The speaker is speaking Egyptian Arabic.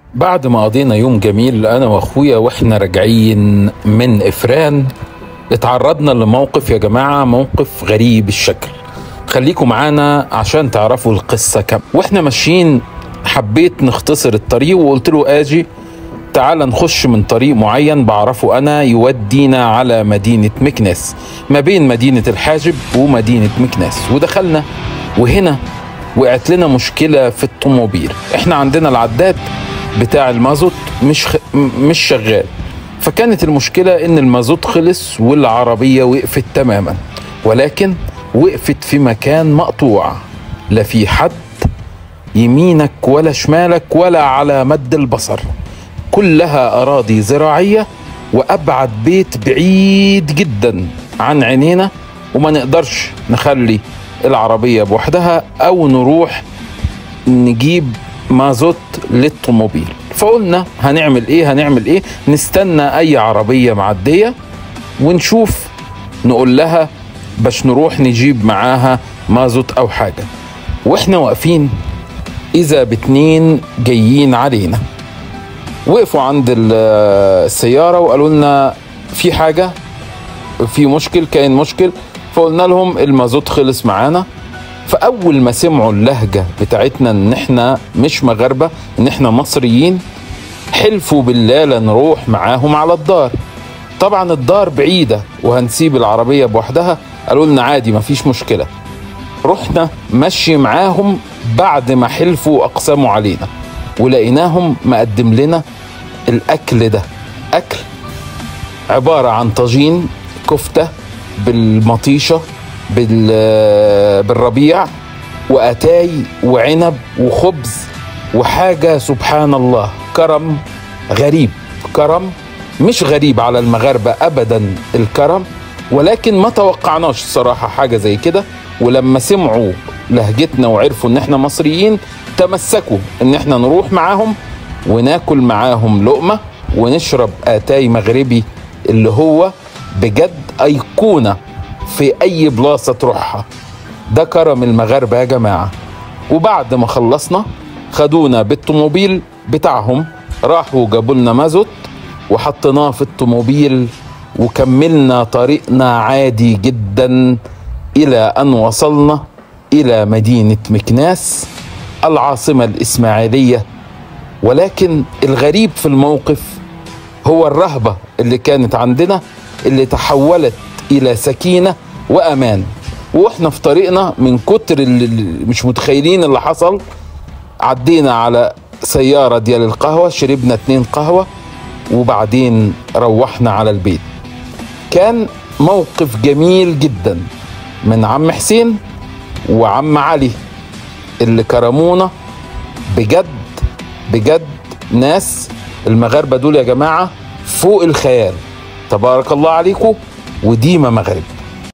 بعد ما قضينا يوم جميل انا واخويا واحنا راجعين من افران اتعرضنا لموقف يا جماعه موقف غريب الشكل خليكم معانا عشان تعرفوا القصه كم واحنا ماشيين حبيت نختصر الطريق وقلت له اجي تعال نخش من طريق معين بعرفه انا يودينا على مدينه مكناس ما بين مدينه الحاجب ومدينه مكناس ودخلنا وهنا وقعت لنا مشكله في الطوموبيل احنا عندنا العداد بتاع المازوت مش خ... مش شغال فكانت المشكله ان المازوت خلص والعربيه وقفت تماما ولكن وقفت في مكان مقطوع لا في حد يمينك ولا شمالك ولا على مد البصر كلها اراضي زراعيه وابعد بيت بعيد جدا عن عينينا وما نقدرش نخلي العربيه بوحدها او نروح نجيب مازوت للطوموبيل فقلنا هنعمل ايه هنعمل ايه نستنى اي عربيه معديه ونشوف نقول لها باش نروح نجيب معاها مازوت او حاجه واحنا واقفين اذا باتنين جايين علينا وقفوا عند السياره وقالوا لنا في حاجه في مشكل كاين مشكل فقلنا لهم المازوت خلص معانا فاول ما سمعوا اللهجه بتاعتنا ان احنا مش مغاربه ان احنا مصريين حلفوا بالله لا نروح معاهم على الدار طبعا الدار بعيده وهنسيب العربيه بوحدها قالوا لنا عادي مفيش مشكله رحنا مشي معاهم بعد ما حلفوا واقسموا علينا ولقيناهم مقدم لنا الاكل ده اكل عباره عن طاجين كفته بالمطيشه بال- بالربيع واتاي وعنب وخبز وحاجه سبحان الله كرم غريب كرم مش غريب على المغاربه ابدا الكرم ولكن ما توقعناش الصراحه حاجه زي كده ولما سمعوا لهجتنا وعرفوا ان احنا مصريين تمسكوا ان احنا نروح معاهم وناكل معاهم لقمه ونشرب اتاي مغربي اللي هو بجد ايقونه في اي بلاصه تروحها ده كرم المغاربه يا جماعه وبعد ما خلصنا خدونا بالطوموبيل بتاعهم راحوا جابوا لنا مازوت وحطيناه في الطوموبيل وكملنا طريقنا عادي جدا الى ان وصلنا الى مدينه مكناس العاصمه الاسماعيليه ولكن الغريب في الموقف هو الرهبه اللي كانت عندنا اللي تحولت الى سكينه وامان واحنا في طريقنا من كتر اللي مش متخيلين اللي حصل عدينا على سياره ديال القهوه شربنا اتنين قهوه وبعدين روحنا على البيت كان موقف جميل جدا من عم حسين وعم علي اللي كرمونا بجد بجد ناس المغاربه دول يا جماعه فوق الخيال تبارك الله عليكم وديما مغرب